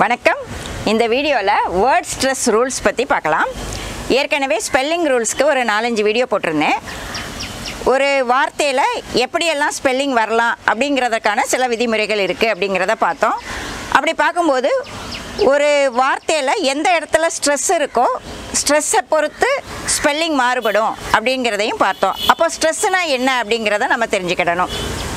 வணக்கம் இந்த வீடியோவில் வேர்ட் ஸ்ட்ரெஸ் ரூல்ஸ் பற்றி பார்க்கலாம் ஏற்கனவே ஸ்பெல்லிங் ரூல்ஸ்க்கு ஒரு நாலஞ்சு வீடியோ போட்டிருந்தேன் ஒரு வார்த்தையில் எப்படியெல்லாம் ஸ்பெல்லிங் வரலாம் அப்படிங்கிறதுக்கான சில விதிமுறைகள் இருக்குது அப்படிங்கிறத பார்த்தோம் அப்படி பார்க்கும்போது ஒரு வார்த்தையில் எந்த இடத்துல ஸ்ட்ரெஸ் இருக்கோ ஸ்ட்ரெஸ்ஸை பொறுத்து ஸ்பெல்லிங் மாறுபடும் அப்படிங்கிறதையும் பார்த்தோம் அப்போ ஸ்ட்ரெஸ்ஸுனால் என்ன அப்படிங்கிறத நம்ம தெரிஞ்சுக்கிடணும்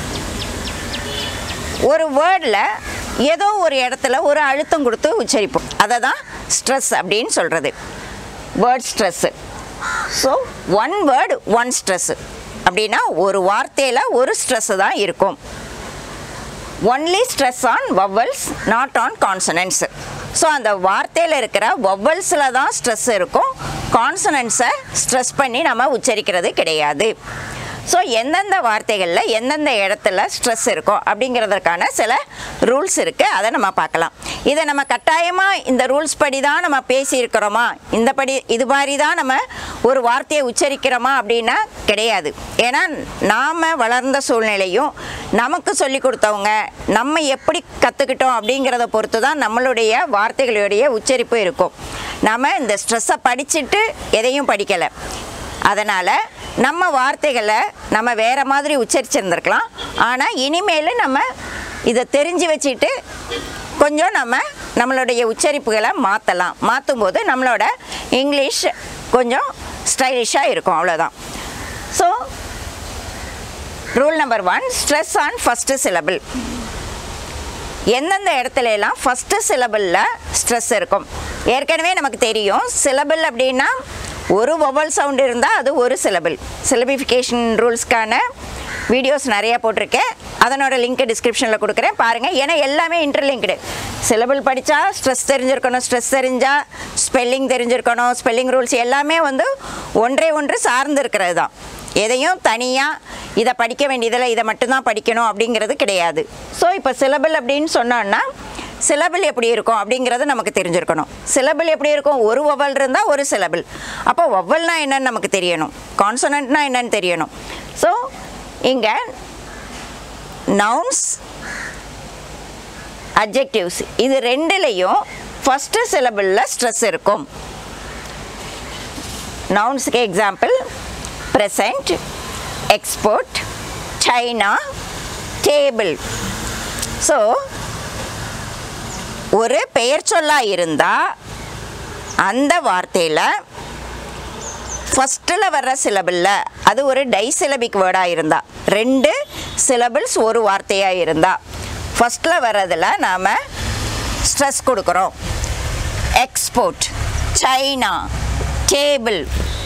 ஒரு வேர்டில் ஏதோ ஒரு இடத்துல ஒரு அழுத்தம் கொடுத்து உச்சரிப்போம் அதை தான் ஸ்ட்ரெஸ் அப்படின்னு சொல்கிறது word stress so one word one stress அப்படின்னா ஒரு வார்த்தையில் ஒரு ஸ்ட்ரெஸ்ஸு தான் இருக்கும் only stress on vowels not on consonants so அந்த வார்த்தையில் இருக்கிற வவ்வல்ஸில் தான் ஸ்ட்ரெஸ் இருக்கும் கான்சனன்ஸை ஸ்ட்ரெஸ் பண்ணி நம்ம உச்சரிக்கிறது கிடையாது ஸோ எந்தெந்த வார்த்தைகளில் எந்தெந்த இடத்துல ஸ்ட்ரெஸ் இருக்கும் அப்படிங்கிறதுக்கான சில ரூல்ஸ் இருக்குது அதை நம்ம பார்க்கலாம் இதை நம்ம கட்டாயமாக இந்த ரூல்ஸ் படி தான் நம்ம பேசியிருக்கிறோமா இந்த படி இது மாதிரி தான் நம்ம ஒரு வார்த்தையை உச்சரிக்கிறோமா அப்படின்னா கிடையாது ஏன்னா நாம் வளர்ந்த சூழ்நிலையும் நமக்கு சொல்லி கொடுத்தவங்க நம்ம எப்படி கற்றுக்கிட்டோம் அப்படிங்கிறத பொறுத்து தான் நம்மளுடைய வார்த்தைகளுடைய உச்சரிப்பு இருக்கும் நம்ம இந்த ஸ்ட்ரெஸ்ஸை படிச்சுட்டு எதையும் படிக்கலை அதனால் நம்ம வார்த்தைகளை நம்ம வேறு மாதிரி உச்சரிச்சிருந்துருக்கலாம் ஆனால் இனிமேல் நம்ம இதை தெரிஞ்சு வச்சுட்டு கொஞ்சம் நம்ம நம்மளுடைய உச்சரிப்புகளை மாற்றலாம் மாற்றும் போது நம்மளோட இங்கிலீஷ் கொஞ்சம் ஸ்டைலிஷாக இருக்கும் அவ்வளோதான் so rule number one stress on first syllable எந்தெந்த இடத்துல எல்லாம் ஃபஸ்ட்டு சிலபிளில் ஸ்ட்ரெஸ் இருக்கும் ஏற்கனவே நமக்கு தெரியும் சிலபிள் அப்படின்னா ஒரு வொவல் சவுண்ட் இருந்தால் அது ஒரு சிலபிள் சிலபிஃபிகேஷன் ரூல்ஸ்க்கான வீடியோஸ் நிறையா போட்டிருக்கேன் அதனோட லிங்க் டிஸ்கிரிப்ஷனில் கொடுக்குறேன் பாருங்கள் ஏன்னா எல்லாமே இன்டர்லிங்க்டு சிலபிள் படித்தா ஸ்ட்ரெஸ் தெரிஞ்சிருக்கணும் ஸ்ட்ரெஸ் தெரிஞ்சால் ஸ்பெல்லிங் தெரிஞ்சிருக்கணும் ஸ்பெல்லிங் ரூல்ஸ் எல்லாமே வந்து ஒன்றே ஒன்று சார்ந்து இருக்கிறது தான் எதையும் தனியாக இதை படிக்க வேண்டியதில் இதை மட்டும்தான் படிக்கணும் அப்படிங்கிறது கிடையாது ஸோ இப்போ சிலபிள் அப்படின்னு சொன்னோன்னா சிலபிள் எப்படி இருக்கும் அப்படிங்கிறது நமக்கு தெரிஞ்சிருக்கணும் சிலபிள் எப்படி இருக்கும் ஒரு ஒவல் இருந்தால் ஒரு சிலபிள் அப்போ ஒவல்னா என்னன்னு நமக்கு தெரியணும் கான்சனன்ட்னா என்னன்னு தெரியணும் ஸோ இங்கே நவுன்ஸ் அப்ஜெக்டிவ்ஸ் இது ரெண்டுலேயும் ஃபஸ்ட்டு சிலபிளில் ஸ்ட்ரெஸ் இருக்கும் நவுன்ஸுக்கு example present export China table so ஒரு பெயர் சொல்லாக இருந்தால் அந்த வார்த்தையில் ஃபஸ்ட்டில் வர்ற சிலபிளில் அது ஒரு டைசிலபிக் வேர்டாக இருந்தால் ரெண்டு சிலபிள்ஸ் ஒரு வார்த்தையாக இருந்தால் ஃபஸ்ட்டில் வர்றதில் நாம் ஸ்ட்ரெஸ் கொடுக்குறோம் எக்ஸ்போர்ட் சைனா டேபிள்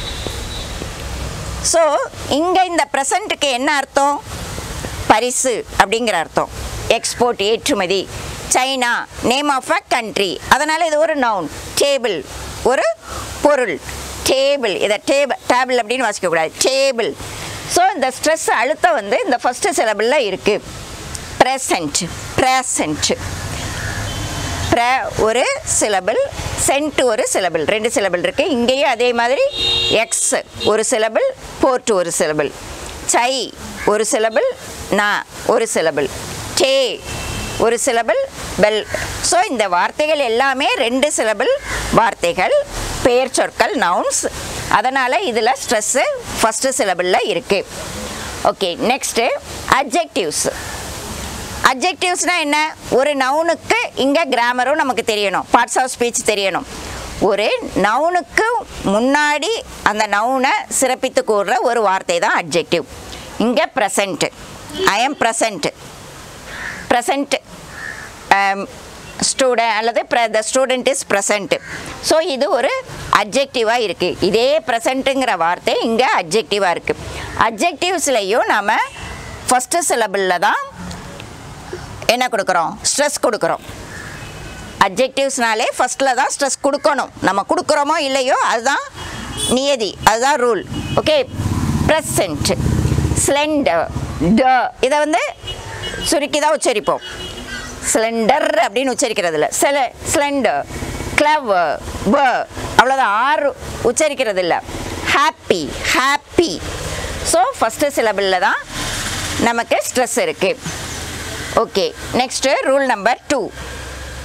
ஸோ இங்கே இந்த ப்ரெசண்ட்டுக்கு என்ன அர்த்தம் பரிசு அப்படிங்கிற அர்த்தம் எக்ஸ்போர்ட் ஏற்றுமதி China name of a country அதனால் இது ஒரு நவுன் டேபிள் ஒரு பொருள் டேபிள் இதை டேபிள் டேபிள் அப்படின்னு வாசிக்கக்கூடாது டேபிள் ஸோ இந்த ஸ்ட்ரெஸ் அழுத்தம் வந்து இந்த ஃபஸ்ட்டு சிலபிளில் இருக்குது ப்ரெசன்ட் ப்ரெசன்ட் ப்ர ஒரு சிலபிள் சென்ட் ஒரு சிலபிள் ரெண்டு சிலபிள் இருக்குது இங்கேயும் அதே மாதிரி எக்ஸ் ஒரு சிலபிள் போர்ட் ஒரு சிலபிள் சை ஒரு சிலபிள் நா ஒரு சிலபிள் டே ஒரு சிலபிள் பெல் ஸோ இந்த வார்த்தைகள் எல்லாமே ரெண்டு சிலபிள் வார்த்தைகள் பெயர் சொற்கள் நவுன்ஸ் அதனால் இதில் ஸ்ட்ரெஸ்ஸு ஃபஸ்ட்டு சிலபிளில் இருக்குது ஓகே நெக்ஸ்ட்டு அப்ஜெக்டிவ்ஸ் அப்ஜெக்டிவ்ஸ்னால் என்ன ஒரு நவுனுக்கு இங்கே கிராமரும் நமக்கு தெரியணும் பார்ட்ஸ் ஆஃப் ஸ்பீச் தெரியணும் ஒரு நவுனுக்கு முன்னாடி அந்த நவுனை சிறப்பித்து கூறுற ஒரு வார்த்தை தான் அப்ஜெக்டிவ் இங்கே present I am present present student அல்லது the student is present so இது ஒரு அப்ஜெக்டிவாக இருக்குது இதே ப்ரெசண்ட்டுங்கிற வார்த்தை இங்கே அப்ஜெக்டிவாக இருக்குது அப்ஜெக்டிவ்ஸ்லேயும் நம்ம ஃபஸ்ட்டு சிலபிளில் தான் என்ன கொடுக்குறோம் ஸ்ட்ரெஸ் கொடுக்குறோம் அப்ஜெக்டிவ்ஸ்னாலே ஃபஸ்ட்டில் தான் ஸ்ட்ரெஸ் கொடுக்கணும் நம்ம கொடுக்குறோமோ இல்லையோ அதுதான் நியதி அதுதான் ரூல் ஓகே ப்ரெசண்ட் ஸ்லெண்டர் ட இதை வந்து சுருக்கி தான் உச்சரிப்போம் சிலிண்டர் அப்படின்னு உச்சரிக்கிறது இல்லை சில ஸ்லெண்டர் கிளவ் ப அவ்வளோதான் ஆறு உச்சரிக்கிறது இல்லை ஹாப்பி ஹாப்பி ஸோ ஃபஸ்ட்டு சிலபிளில் தான் நமக்கு ஸ்ட்ரெஸ் இருக்குது okay next rule number two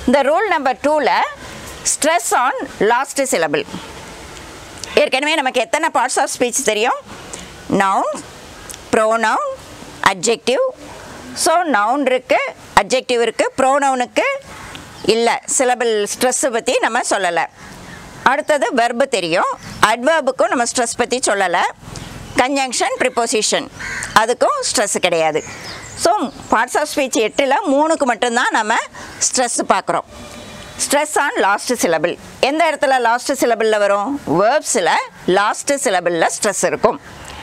இந்த ரூல் நம்பர் டூவில் ஸ்ட்ரெஸ் ஆன் லாஸ்ட் சிலபிள் ஏற்கனவே நமக்கு எத்தனை பார்ட்ஸ் ஆஃப் ஸ்பீச் தெரியும் noun pronoun adjective so noun இருக்குது அட்ஜெக்டிவ் இருக்குது ப்ரோனவுனுக்கு இல்லை சிலபிள் ஸ்ட்ரெஸ்ஸை பற்றி நம்ம சொல்லலை அடுத்தது வெர்பு தெரியும் அட்வர்புக்கும் நம்ம ஸ்ட்ரெஸ் பற்றி சொல்லலை கன்ஜங்ஷன் ப்ரிப்போசிஷன் அதுக்கும் ஸ்ட்ரெஸ் கிடையாது ஸோ பார்ட்ஸ் ஆஃப் ஸ்பீச் எட்டில் மூணுக்கு மட்டும்தான் நம்ம ஸ்ட்ரெஸ் பார்க்குறோம் ஸ்ட்ரெஸ் ஆன் லாஸ்ட் சிலபிள் எந்த இடத்துல லாஸ்ட் சிலபிளில் வரும் வேர்ப்ஸில் லாஸ்ட் சிலபிளில் ஸ்ட்ரெஸ் இருக்கும்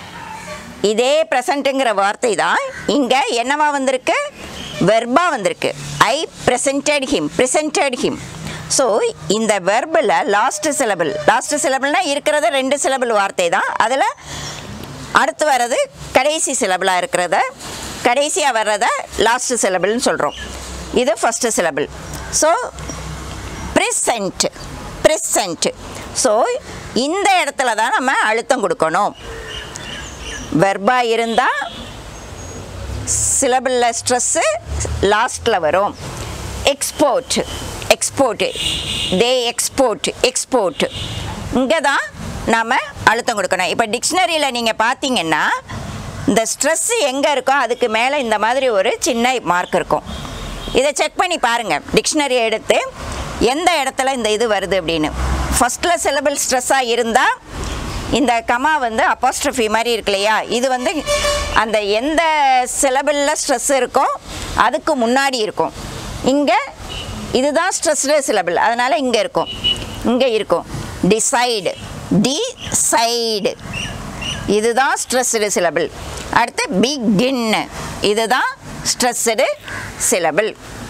இதே ப்ரெசண்ட்டுங்கிற வார்த்தை தான் இங்கே என்னவா வந்திருக்கு வெர்பா வந்திருக்கு I presented him presented him so இந்த வெர்பில் லாஸ்ட் சிலபிள் லாஸ்ட் சிலபிள்னால் இருக்கிறது ரெண்டு சிலபிள் வார்த்தை தான் அதில் அடுத்து வர்றது கடைசி சிலபிளாக இருக்கிறத கடைசியாக வர்றத லாஸ்ட் சிலபிள்னு சொல்கிறோம் இது first syllable so present present so இந்த இடத்துல தான் நம்ம அழுத்தம் கொடுக்கணும் வெர்பா இருந்தால் சிலபிளில் ஸ்ட்ரெஸ்ஸு லாஸ்ட்டில் வரும் export export the export export இங்கே தான் நாம் அழுத்தம் கொடுக்கணும் இப்போ டிக்ஷனரியில் நீங்கள் பார்த்தீங்கன்னா இந்த ஸ்ட்ரெஸ்ஸு எங்கே இருக்கோ அதுக்கு மேலே இந்த மாதிரி ஒரு சின்ன மார்க் இருக்கும் இதை செக் பண்ணி பாருங்கள் டிக்ஷனரி எடுத்து எந்த இடத்துல இந்த இது வருது அப்படின்னு ஃபஸ்ட்டில் சிலபிள் ஸ்ட்ரெஸ்ஸாக இருந்தால் இந்த கமா வந்து அப்போஸ்ட்ரஃபி மாதிரி இருக்கு இல்லையா இது வந்து அந்த எந்த சிலபிளில் ஸ்ட்ரெஸ் இருக்கோ அதுக்கு முன்னாடி இருக்கும் இங்கே இதுதான் ஸ்ட்ரெஸ்டு சிலபிள் அதனால் இங்கே இருக்கும் இங்கே இருக்கும் டிசைடு டிசைடு இதுதான் ஸ்ட்ரெஸ்டு சிலபிள் அடுத்து பிகின் இதுதான் ஸ்ட்ரெஸ்டு சிலபிள்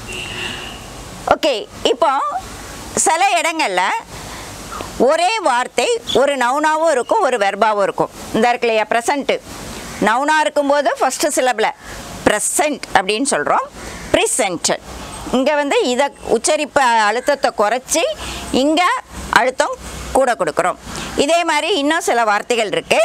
ஓகே இப்போ சில இடங்களில் ஒரே வார்த்தை ஒரு நவுனாவும் இருக்கும் ஒரு வெர்பாவும் இருக்கும் இந்த இருக்கு இல்லையா ப்ரெசண்ட்டு நவுனாக இருக்கும்போது ஃபஸ்ட்டு சிலபில் ப்ரெசண்ட் அப்படின்னு சொல்கிறோம் ப்ரிசென்ட் இங்கே வந்து இதை உச்சரிப்பு அழுத்தத்தை குறைச்சி இங்கே அழுத்தம் கூட கொடுக்குறோம் இதே மாதிரி இன்னும் சில வார்த்தைகள் இருக்குது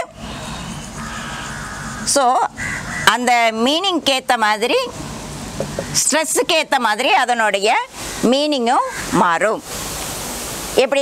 ஸோ அந்த மீனிங்க்கு ஏற்ற மாதிரி ஸ்ட்ரெஸ்ஸுக்கு ஏற்ற மாதிரி அதனுடைய மீனிங்கும் மாறும் எப்படி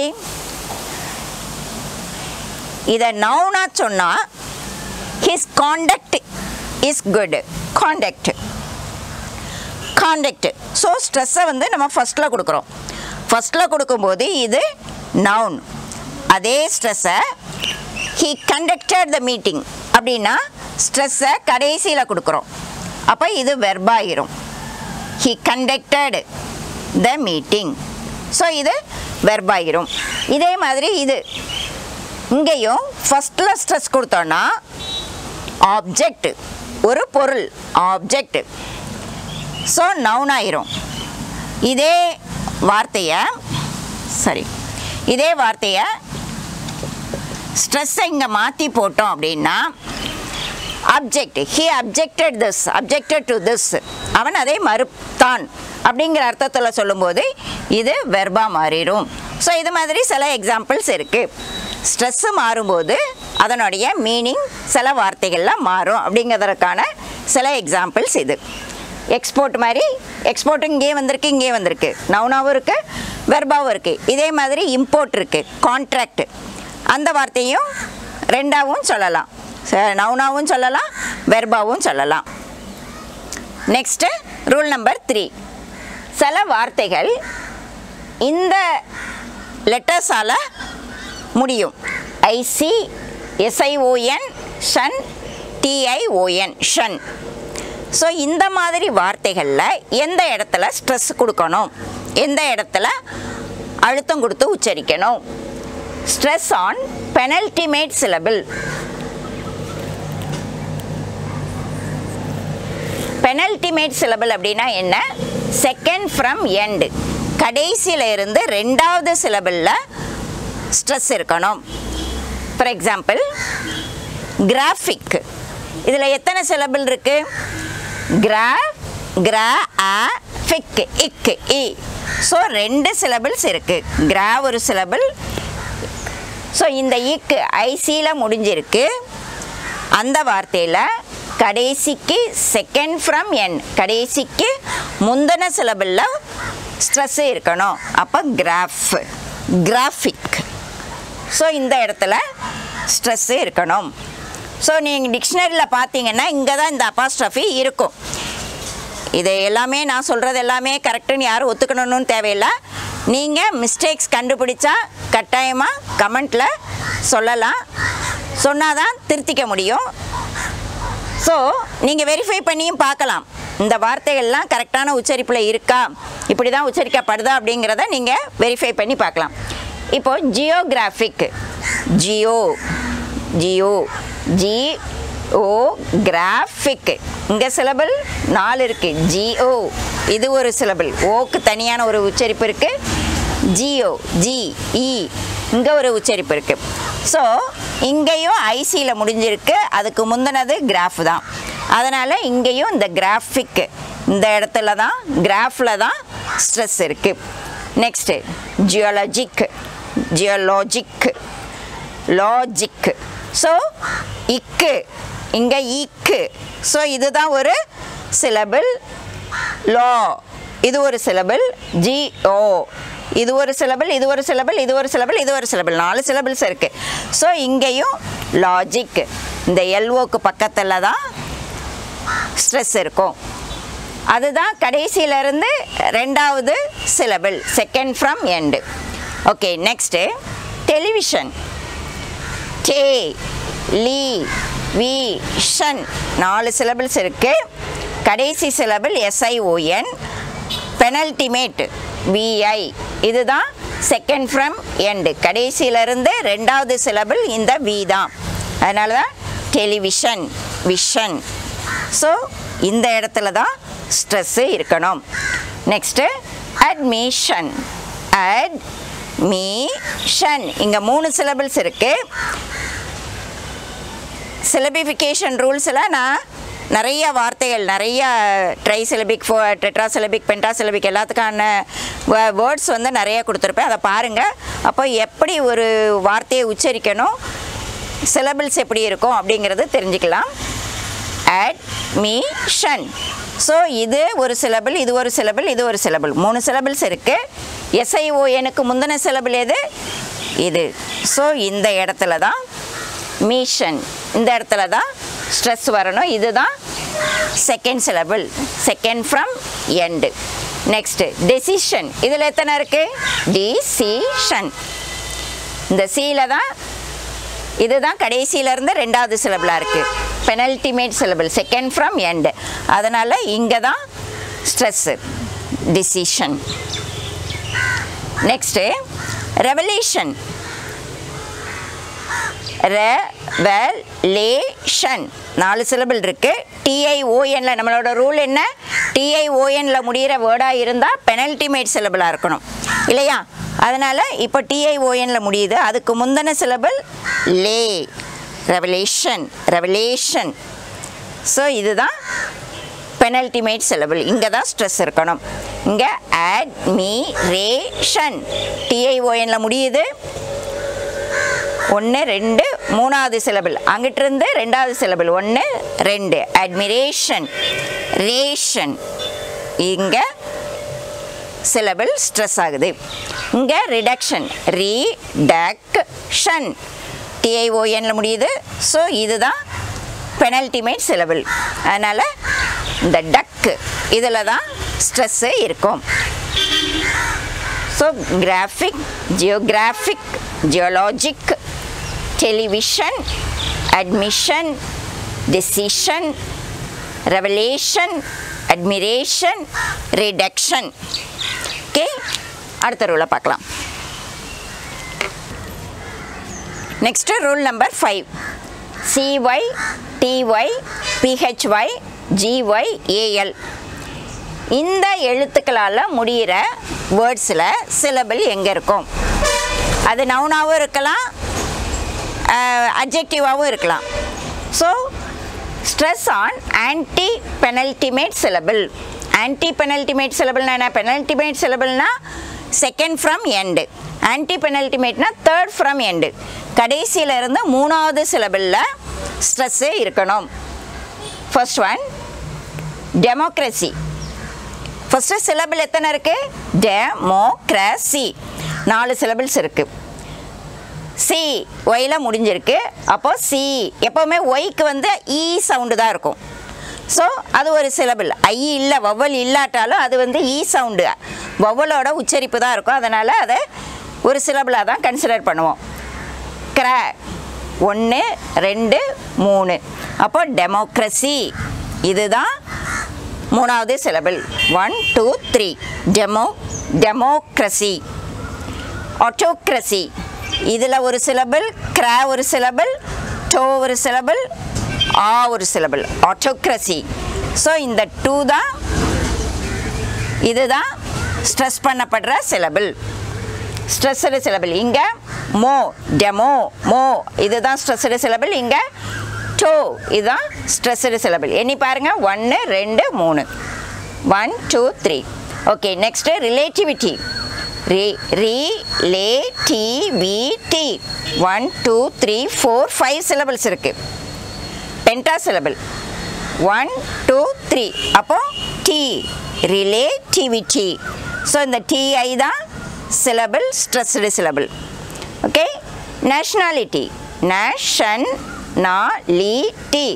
இதை நவுனாக சொன்னால் his conduct is good conduct conduct so ஸ்ட்ரெஸ்ஸை வந்து நம்ம ஃபஸ்ட்டில் கொடுக்குறோம் ஃபஸ்ட்டில் கொடுக்கும்போது இது நவுன் அதே ஸ்ட்ரெஸ்ஸை ஹீ கண்டக்டட் த மீட்டிங் அப்படின்னா ஸ்ட்ரெஸ்ஸை கடைசியில் கொடுக்குறோம் அப்போ இது வெர்பாயிரும் he conducted the meeting so இது வெர்பாயிரும் இதே மாதிரி இது இங்கேயும் ஃபஸ்ட்டில் ஸ்ட்ரெஸ் கொடுத்தோன்னா ஆப்ஜெக்ட் ஒரு பொருள் ஆப்ஜெக்ட் ஸோ நவுன் ஆயிரும் இதே வார்த்தையை சரி இதே வார்த்தையை ஸ்ட்ரெஸ்ஸை இங்கே மாற்றி போட்டோம் அப்படின்னா object he objected this objected to this அவன் அதை மறுத்தான் அப்படிங்கிற அர்த்தத்தில் சொல்லும்போது இது வெர்பா மாறிடும் ஸோ இது மாதிரி சில எக்ஸாம்பிள்ஸ் இருக்குது ஸ்ட்ரெஸ்ஸு மாறும்போது அதனுடைய மீனிங் சில வார்த்தைகளில் மாறும் அப்படிங்கிறதுக்கான சில எக்ஸாம்பிள்ஸ் இது எக்ஸ்போர்ட் மாதிரி எக்ஸ்போர்ட் இங்கேயே வந்திருக்கு இங்கேயே வந்திருக்கு நவுனாவும் இருக்குது வெர்பாவும் இருக்குது இதே மாதிரி இம்போர்ட் இருக்குது கான்ட்ராக்ட் அந்த வார்த்தையும் ரெண்டாவும் சொல்லலாம் நவுனாவும் சொல்லலாம் வெர்பாவும் சொல்லலாம் நெக்ஸ்ட்டு ரூல் நம்பர் த்ரீ சில வார்த்தைகள் இந்த லெட்டர்ஸால் முடியும் ஐசி எஸ்ஐஓஎன் ஷன் டிஐஓஎன் ஷன் ஸோ இந்த மாதிரி வார்த்தைகளில் எந்த இடத்துல ஸ்ட்ரெஸ் கொடுக்கணும் எந்த இடத்துல அழுத்தம் கொடுத்து உச்சரிக்கணும் stress on penultimate syllable penultimate syllable அப்படின்னா என்ன செகண்ட் ஃப்ரம் எண்டு கடைசியில் இருந்து ரெண்டாவது சிலபிளில் ஸ்ட்ரெஸ் இருக்கணும் ஃபார் எக்ஸாம்பிள் கிராஃபிக் இதில் எத்தனை சிலபிள் இருக்கு கிரா கிரா ஆ ஃபிக் இக் இ ஸோ ரெண்டு சிலபிள்ஸ் இருக்கு கிரா ஒரு சிலபிள் ஸோ இந்த இக்கு ஐசியில் முடிஞ்சிருக்கு அந்த வார்த்தையில் கடைசிக்கு செகண்ட் ஃப்ரம் என் கடைசிக்கு முந்தின சிலபிளில் ஸ்ட்ரெஸ்ஸு இருக்கணும் அப்போ கிராஃப் கிராஃபிக் ஸோ இந்த இடத்துல ஸ்ட்ரெஸ்ஸு இருக்கணும் ஸோ நீங்கள் டிக்ஷனரியில் பார்த்தீங்கன்னா இங்கே தான் இந்த அப்பாஸ்ட்ரஃபி இருக்கும் இது எல்லாமே நான் சொல்கிறது எல்லாமே கரெக்டுன்னு யாரும் ஒத்துக்கணும்னு தேவையில்லை நீங்கள் மிஸ்டேக்ஸ் கண்டுபிடிச்சா கட்டாயமாக கமெண்ட்டில் சொல்லலாம் சொன்னால் தான் திருத்திக்க முடியும் ஸோ நீங்கள் வெரிஃபை பண்ணியும் பார்க்கலாம் இந்த வார்த்தைகள்லாம் கரெக்டான உச்சரிப்பில் இருக்கா இப்படி தான் உச்சரிக்கப்படுதா அப்படிங்கிறத நீங்கள் வெரிஃபை பண்ணி பார்க்கலாம் இப்போ geographic geo geo G O graphic இங்கே சிலபிள் நாலு இருக்குது ஜிஓ இது ஒரு சிலபிள் ஓக்கு தனியான ஒரு உச்சரிப்பு இருக்குது ஜிஓ ஜி இ இங்கே ஒரு உச்சரிப்பு இருக்குது ஸோ இங்கேயும் ஐசியில் முடிஞ்சிருக்கு அதுக்கு முந்தினது கிராஃப் தான் அதனால் இங்கேயும் இந்த கிராஃபிக் இந்த இடத்துல தான் கிராஃபில் தான் ஸ்ட்ரெஸ் இருக்குது next geologic geologic logic so இக்கு இங்கே ஈக்கு ஸோ இதுதான் ஒரு சிலபிள் லா இது ஒரு சிலபிள் ஜி ஓ இது ஒரு சிலபிள் இது ஒரு சிலபிள் இது ஒரு சிலபிள் இது ஒரு சிலபிள் நாலு சிலபிள்ஸ் இருக்குது ஸோ இங்கேயும் லாஜிக் இந்த எல்ஓக்கு பக்கத்தில் தான் ஸ்ட்ரெஸ் இருக்கும் அதுதான் கடைசியிலேருந்து ரெண்டாவது syllable second from end okay next television te le vi sion நாலு சிலபிள்ஸ் இருக்குது கடைசி சிலபிள் எஸ்ஐஓஎன் பெனல்டிமேட் விஐ இதுதான் செகண்ட் ஃப்ரம் எண்டு கடைசியிலிருந்து ரெண்டாவது சிலபிள் இந்த வி தான் அதனால தான் டெலிவிஷன் விஷன் ஸோ இந்த இடத்துல தான் ஸ்ட்ரெஸ்ஸு இருக்கணும் நெக்ஸ்ட்டு அட்மிஷன் அட் மீஷன் இங்கே மூணு சிலபிள்ஸ் இருக்குது சிலபிஃபிகேஷன் ரூல்ஸ் எல்லாம் நான் நிறைய வார்த்தைகள் நிறைய tri syllabic four tetra syllabic penta syllabic எல்லாத்துக்கான வேர்ட்ஸ் வந்து நிறைய கொடுத்துருப்பேன் அதை பாருங்கள் அப்போ எப்படி ஒரு வார்த்தையை உச்சரிக்கணும் சிலபிள்ஸ் எப்படி இருக்கும் அப்படிங்கிறது தெரிஞ்சுக்கலாம் அட்மிஷன் ஸோ இது ஒரு சிலபிள் இது ஒரு சிலபிள் இது ஒரு சிலபிள் மூணு சிலபிள்ஸ் இருக்குது எஸ்ஐஓஎனுக்கு முந்தின சிலபிள் எது இது ஸோ இந்த இடத்துல தான் மீஷன் இந்த இடத்துல தான் ஸ்ட்ரெஸ் வரணும் இதுதான் second syllable second from end next decision இதில் எத்தனை இருக்குது டிசிஷன் இந்த சியில் தான் இதுதான் கடைசியிலேருந்து ரெண்டாவது சிலபிளாக இருக்குது penultimate syllable second from end அதனால் இங்கே தான் stress decision next revelation revelation நாலு சிலபிள் இருக்குது டிஐஓஎன்ல நம்மளோட ரூல் என்ன டிஐஓஎன்ல முடிகிற வேர்டாக இருந்தால் பெனல்டிமேட் சிலபிளாக இருக்கணும் இல்லையா அதனால் இப்போ டிஐஓஎன்ல முடியுது அதுக்கு முந்தின syllable la revelation revelation so இதுதான் பெனல்டிமேட் சிலபிள் இங்கே தான் ஸ்ட்ரெஸ் இருக்கணும் இங்கே அட்மிரேஷன் டிஐஓஎன்ல முடியுது ஒன்று ரெண்டு மூணாவது சிலபிள் அங்கிட்டிருந்து ரெண்டாவது சிலபிள் ஒன்று ரெண்டு அட்மிரேஷன் ரேஷன் இங்கே சிலபிள் ஸ்ட்ரெஸ் ஆகுது இங்கே ரிடக்ஷன் ரீடக்ஷன் டிஐஓஎன்ல முடியுது ஸோ இதுதான் பெனல்டிமேட் சிலபிள் அதனால் இந்த டக்கு இதில் தான் ஸ்ட்ரெஸ்ஸு இருக்கும் so graphic geographic geologic television admission decision revelation admiration reduction okay அடுத்த ரூலை பார்க்கலாம் next rule number five C Y D Y P H Y G Y A L இந்த எழுத்துக்களால் முடிகிற வேர்ட்ஸில் சிலபிள் எங்கே இருக்கும் அது நவுனாகவும் இருக்கலாம் அப்ஜெக்டிவாகவும் இருக்கலாம் so stress on anti penultimate syllable anti penultimate சிலபிள்னா என்ன பெனல்டிமேட் சிலபிள்னா செகண்ட் ஃப்ரம் எண்டு ஆன்டி பெனல்டிமேட்னா தேர்ட் ஃப்ரம் எண்டு கடைசியில் இருந்து மூணாவது சிலபிளில் ஸ்ட்ரெஸ்ஸே இருக்கணும் first one democracy first syllable எத்தனை இருக்குது டெமோக்ரஸி நாலு சிலபிள்ஸ் இருக்குது சி ஒயில் முடிஞ்சிருக்கு அப்போ சி எப்போவுமே ஒய்க்கு வந்து இ சவுண்டு தான் இருக்கும் ஸோ அது ஒரு சிலபிள் ஐ இல்லை வவ்வல் இல்லாட்டாலும் அது வந்து இ சவுண்டு வவ்வலோட உச்சரிப்பு தான் இருக்கும் அதனால் அதை ஒரு சிலபிளாக தான் கன்சிடர் பண்ணுவோம் கிர ஒன்று ரெண்டு மூணு அப்போ டெமோக்ரஸி இதுதான் மூணாவது syllable one two three demo democracy autocracy இதில் ஒரு சிலபிள் கிர ஒரு சிலபிள் டோ ஒரு சிலபிள் ஆ ஒரு சிலபிள் ஆட்டோக்ரஸி ஸோ இந்த டூ தான் இதுதான் ஸ்ட்ரெஸ் பண்ணப்படுற சிலபிள் ஸ்ட்ரெஸ்டு சிலபிள் இங்கே மோ டெமோ மோ இதுதான் ஸ்ட்ரெஸ்டு சிலபிள் இங்கே டோ இதுதான் ஸ்ட்ரெஸ்டு சிலபிள் எண்ணி பாருங்கள் ஒன்று ரெண்டு மூணு one two three okay next relativity re relativity one two three four five syllables இருக்குது penta syllable one two three அப்போ டி ரிலேட்டிவிட்டி ஸோ இந்த டிஐ தான் syllable stressed syllable okay nationality nation nality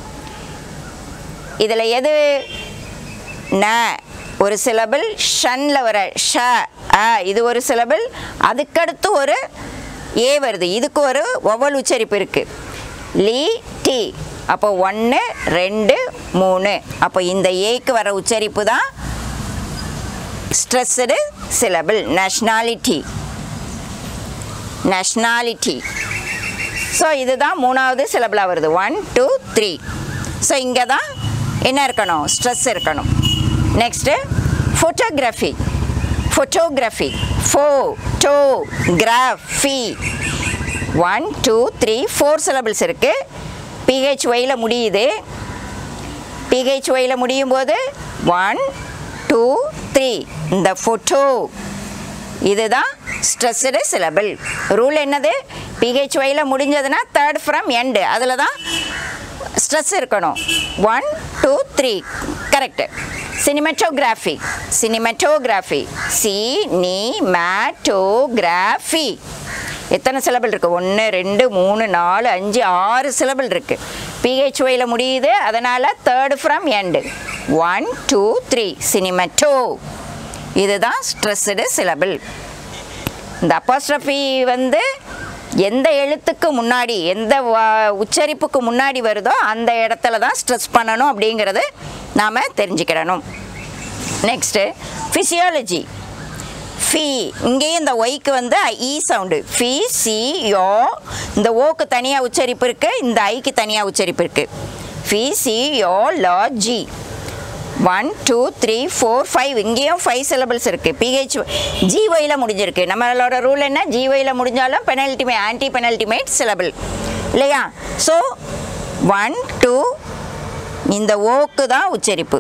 இதில் எது ந ஒரு சிலபிள் ஷன்ல வர ஷ அ இது ஒரு சிலபிள் அதுக்கடுத்து ஒரு ஏ வருது இதுக்கு ஒரு ஒவ்வொரு உச்சரிப்பு இருக்குது லீ டி அப்போ ஒன்று ரெண்டு மூணு அப்போ இந்த ஏக்கு வர உச்சரிப்பு தான் stressed syllable nationality nationality so இதுதான் மூணாவது சிலபிளாக வருது ஒன் டூ த்ரீ ஸோ இங்கே தான் என்ன இருக்கணும் ஸ்ட்ரெஸ் இருக்கணும் next photography photography pho to graphy one two three four syllables இருக்குது பிஹெச் ஒயில் முடியுது பிஹெச் ஒயில் முடியும் போது ஒன் டூ த்ரீ இந்த ஃபோட்டோ இதுதான் ஸ்ட்ரெஸ்டு சிலபிள் ரூல் என்னது பிஹெச் ஒயில் முடிஞ்சதுன்னா தேர்ட் ஃப்ரம் எண்டு அதில் தான் ஸ்ட்ரெஸ் இருக்கணும் one two three correct cinematography cinematography ci ne matography எத்தனை சிலபிள் இருக்குது ஒன்று ரெண்டு மூணு நாலு அஞ்சு ஆறு சிலபிள் இருக்குது பிஹெச் ஒயில் முடியுது அதனால் third from end one two three cinemato இதுதான் ஸ்ட்ரெஸ்டு சிலபிள் இந்த அப்போஸ்ட்ரஃபி வந்து எந்த எழுத்துக்கு முன்னாடி எந்த வா- உச்சரிப்புக்கு முன்னாடி வருதோ அந்த இடத்துல தான் ஸ்ட்ரெஸ் பண்ணணும் அப்படிங்கிறது நாம் தெரிஞ்சுக்கிடணும் நெக்ஸ்ட்டு ஃபிசியாலஜி ஃபி இங்கேயும் இந்த ஒய்க்கு வந்து இ சவுண்டு ஃபி சி யோ இந்த ஓக்கு தனியாக உச்சரிப்பு இருக்குது இந்த ஐக்கு தனியாக உச்சரிப்பு இருக்குது phy si o lo gy one two three four five இங்கேயும் ஃபைவ் சிலபிள்ஸ் இருக்குது பிஹெச் ஜிஒயில் முடிஞ்சிருக்கு நம்மளோட ரூல் என்ன ஜிஒயில் முடிஞ்சாலும் பெனல்டிமே ஆன்டி பெனல்டிமேட் சிலபிள் இல்லையா ஸோ ஒன் டூ இந்த ஓக்கு தான் உச்சரிப்பு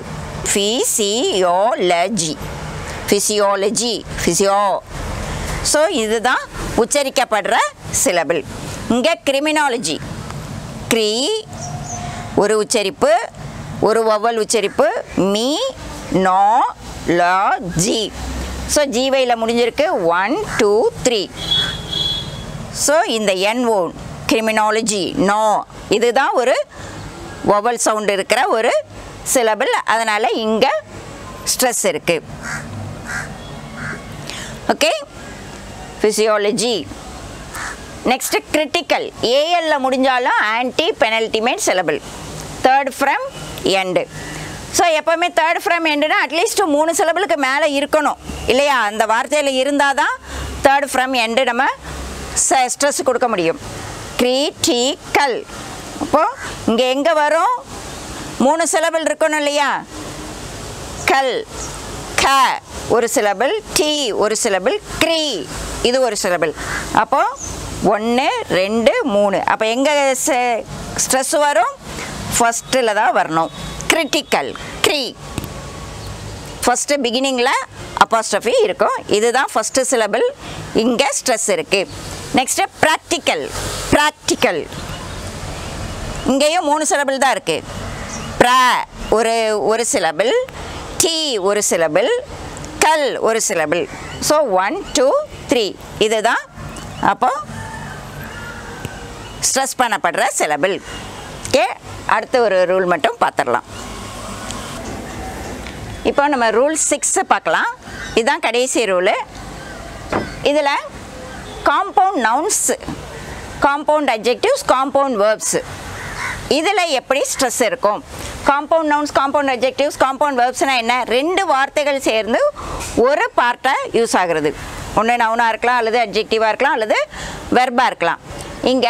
ஃபிசியோலஜி ஃபிசியாலஜி ஃபிசியோ ஸோ இதுதான் உச்சரிக்கப்படுற சிலபிள் இங்கே கிரிமினாலஜி க்ரீ ஒரு உச்சரிப்பு ஒரு வவ்வல் உச்சரிப்பு mi no lo gy so ஜீவையில் முடிஞ்சிருக்கு ஒன் டூ த்ரீ ஸோ இந்த என்ஓ கிரிமினாலஜி நோ இதுதான் ஒரு வவல் சவுண்ட் இருக்கிற ஒரு சிலபிள் அதனால் இங்கே ஸ்ட்ரெஸ் இருக்குது ஓகே ஃபிசியாலஜி நெக்ஸ்ட்டு கிரிட்டிக்கல் ஏஎல்ல முடிஞ்சாலும் anti penultimate syllable third from end so எப்போவுமே தேர்ட் ஃப்ரம் எண்டுனா அட்லீஸ்ட் மூணு சிலபிளுக்கு மேலே இருக்கணும் இல்லையா அந்த வார்த்தையில் இருந்தால் தான் தேர்ட் ஃப்ரம் எண்டு நம்ம ஸ்ட்ரெஸ் கொடுக்க முடியும் கிரிட்டிக்கல் அப்போது இங்கே எங்கே வரும் மூணு சிலபிள் இருக்கணும் இல்லையா கல் க ஒரு சிலபிள் டி ஒரு சிலபிள் க்ரீ இது ஒரு சிலபிள் அப்போ ஒன்று ரெண்டு மூணு அப்போ எங்கே ஸ்ட்ரெஸ் வரும் ஃபஸ்ட்டில் தான் வரணும் கிரிட்டிக்கல் க்ரீ ஃபஸ்ட்டு பிகினிங்கில் அப்பாஸ்ட்ரஃபி இருக்கும் இதுதான் ஃபஸ்ட்டு சிலபிள் இங்கே ஸ்ட்ரெஸ் இருக்குது நெக்ஸ்ட்டு ப்ராக்டிக்கல் ப்ராக்டிக்கல் இங்கேயும் மூணு சிலபிள் தான் இருக்குது ப்ர ஒரு ஒரு சிலபிள் டீ ஒரு சிலபிள் கல் ஒரு syllable so one two three இதுதான் அப்போ ஸ்ட்ரெஸ் பண்ணப்படுற சிலபிள் ஓகே அடுத்த ஒரு ரூல் மட்டும் பார்த்துடலாம் இப்போ நம்ம ரூல் சிக்ஸை பார்க்கலாம் இதுதான் கடைசி ரூலு இதில் compound nouns compound adjectives compound verbs இதில் எப்படி ஸ்ட்ரெஸ் இருக்கும் compound nouns compound adjectives compound வேர்ப்ஸ்னால் என்ன ரெண்டு வார்த்தைகள் சேர்ந்து ஒரு பார்ட்டாக யூஸ் ஆகுறது ஒன்று நவுனாக இருக்கலாம் அல்லது அட்ஜெக்டிவாக இருக்கலாம் அல்லது வெர்பாக இருக்கலாம் இங்கே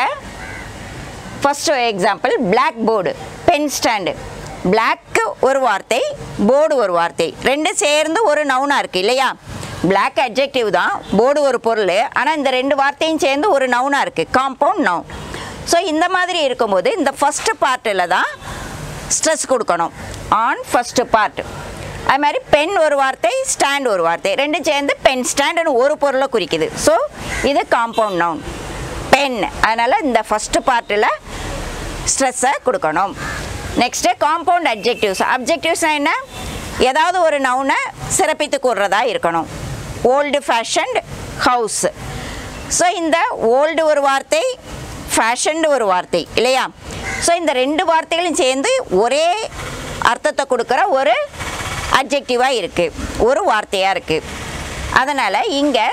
first example black board pen stand black ஒரு வார்த்தை போர்டு ஒரு வார்த்தை ரெண்டு சேர்ந்து ஒரு நவுனாக இருக்குது இல்லையா பிளாக் அட்ஜெக்டிவ் தான் போர்டு ஒரு பொருள் ஆனால் இந்த ரெண்டு வார்த்தையும் சேர்ந்து ஒரு நவுனாக இருக்குது காம்பவுண்ட் நவுன் ஸோ இந்த மாதிரி இருக்கும்போது இந்த ஃபஸ்ட்டு பார்ட்டில் தான் ஸ்ட்ரெஸ் கொடுக்கணும் ஆன் ஃபஸ்ட்டு பார்ட் அது மாதிரி பென் ஒரு வார்த்தை ஸ்டாண்ட் ஒரு வார்த்தை ரெண்டும் சேர்ந்து பென் ஸ்டாண்டுன்னு ஒரு பொருளை குறிக்குது ஸோ இது காம்பவுண்ட் நவுன் பென் அதனால் இந்த ஃபஸ்ட்டு பார்ட்டில் ஸ்ட்ரெஸ்ஸை கொடுக்கணும் நெக்ஸ்ட்டு காம்பவுண்ட் அப்ஜெக்டிவ்ஸ் அப்ஜெக்டிவ்ஸ்னால் என்ன ஏதாவது ஒரு நவுனை சிறப்பித்து கூறுறதா இருக்கணும் ஓல்டு ஃபேஷன்ட் ஹவுஸ் ஸோ இந்த ஓல்டு ஒரு வார்த்தை ஃபேஷன்டு ஒரு வார்த்தை இல்லையா ஸோ இந்த ரெண்டு வார்த்தைகளும் சேர்ந்து ஒரே அர்த்தத்தை கொடுக்குற ஒரு அப்ஜெக்டிவாக இருக்குது ஒரு வார்த்தையாக இருக்குது அதனால் இங்கே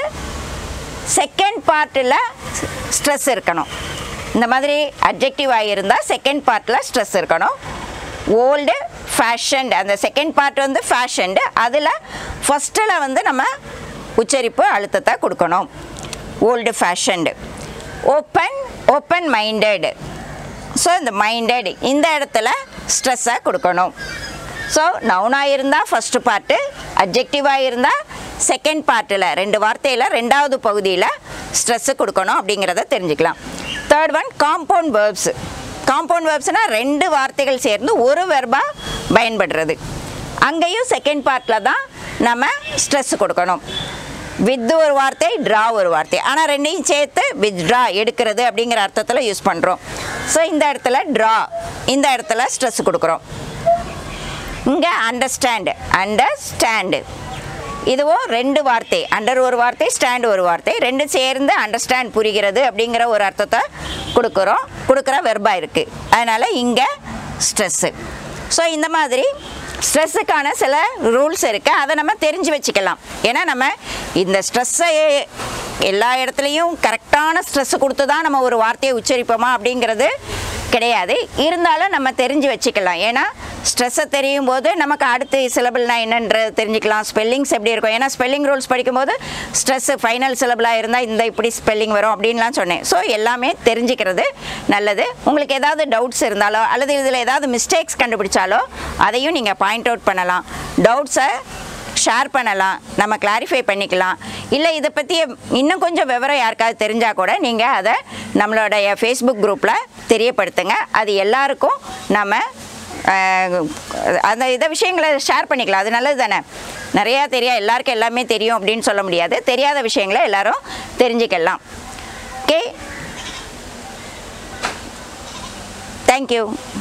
செகண்ட் பார்ட்டில் ஸ்ட்ரெஸ் இருக்கணும் இந்த மாதிரி அப்ஜெக்டிவாக இருந்தால் செகண்ட் பார்ட்டில் ஸ்ட்ரெஸ் இருக்கணும் ஓல்டு ஃபேஷன்டு அந்த செகண்ட் பார்ட் வந்து ஃபேஷன்டு அதில் ஃபஸ்ட்டில் வந்து நம்ம உச்சரிப்பு அழுத்தத்தை கொடுக்கணும் old fashioned open open minded so இந்த மைண்டட் இந்த இடத்துல ஸ்ட்ரெஸ்ஸை கொடுக்கணும் ஸோ நவுனாக இருந்தால் ஃபஸ்ட்டு பார்ட்டு அப்ஜெக்டிவாக இருந்தால் செகண்ட் பார்ட்டில் ரெண்டு வார்த்தையில் ரெண்டாவது பகுதியில் ஸ்ட்ரெஸ்ஸு கொடுக்கணும் அப்படிங்கிறத தெரிஞ்சுக்கலாம் third one compound verbs compound வேர்ப்ஸ்னால் ரெண்டு வார்த்தைகள் சேர்ந்து ஒரு வெர்பாக பயன்படுறது அங்கேயும் செகண்ட் பார்ட்டில் தான் நம்ம ஸ்ட்ரெஸ் கொடுக்கணும் வித் ஒரு வார்த்தை ட்ரா ஒரு வார்த்தை ஆனால் ரெண்டையும் சேர்த்து வித் ட்ரா எடுக்கிறது அப்படிங்கிற அர்த்தத்தில் யூஸ் பண்ணுறோம் ஸோ இந்த இடத்துல ட்ரா இந்த இடத்துல ஸ்ட்ரெஸ் கொடுக்குறோம் இங்கே அண்டர்ஸ்டாண்டு அண்டர்ஸ்டாண்டு இதுவும் ரெண்டு வார்த்தை அண்டர் ஒரு வார்த்தை ஸ்டாண்ட் ஒரு வார்த்தை ரெண்டு சேர்ந்து அண்டர்ஸ்டாண்ட் புரிகிறது அப்படிங்கிற ஒரு அர்த்தத்தை கொடுக்குறோம் கொடுக்குற வெர்பா இருக்குது அதனால் இங்கே ஸ்ட்ரெஸ்ஸு ஸோ இந்த மாதிரி ஸ்ட்ரெஸ்ஸுக்கான சில ரூல்ஸ் இருக்குது அதை நம்ம தெரிஞ்சு வச்சுக்கலாம் ஏன்னா நம்ம இந்த ஸ்ட்ரெஸ்ஸை எல்லா இடத்துலையும் கரெக்டான ஸ்ட்ரெஸ் கொடுத்து தான் நம்ம ஒரு வார்த்தையை உச்சரிப்போமா அப்படிங்கிறது கிடையாது இருந்தாலும் நம்ம தெரிஞ்சு வச்சுக்கலாம் ஏன்னா ஸ்ட்ரெஸ்ஸை தெரியும் போது நமக்கு அடுத்து சிலபிள்னா என்னன்றது தெரிஞ்சுக்கலாம் ஸ்பெல்லிங்ஸ் எப்படி இருக்கும் ஏன்னா ஸ்பெல்லிங் ரூல்ஸ் படிக்கும்போது ஸ்ட்ரெஸ்ஸு ஃபைனல் சிலபிளாக இருந்தால் இந்த இப்படி ஸ்பெல்லிங் வரும் அப்படின்லாம் சொன்னேன் ஸோ எல்லாமே தெரிஞ்சுக்கிறது நல்லது உங்களுக்கு ஏதாவது டவுட்ஸ் இருந்தாலோ அல்லது இதில் ஏதாவது மிஸ்டேக்ஸ் கண்டுபிடிச்சாலோ அதையும் நீங்கள் பாயிண்ட் அவுட் பண்ணலாம் டவுட்ஸை ஷேர் பண்ணலாம் நம்ம கிளாரிஃபை பண்ணிக்கலாம் இல்லை இதை பற்றி இன்னும் கொஞ்சம் விவரம் யாருக்காவது தெரிஞ்சால் கூட நீங்கள் அதை நம்மளுடைய ஃபேஸ்புக் குரூப்பில் தெரியப்படுத்துங்க அது எல்லாருக்கும் நம்ம அஹ், அந்த இதை விஷயங்களை ஷேர் பண்ணிக்கலாம் அது நல்லது தானே நிறையா தெரியா எல்லாருக்கும் எல்லாமே தெரியும் அப்படின்னு சொல்ல முடியாது தெரியாத விஷயங்களை எல்லாரும் தெரிஞ்சுக்கலாம் ஓகே தேங்க்யூ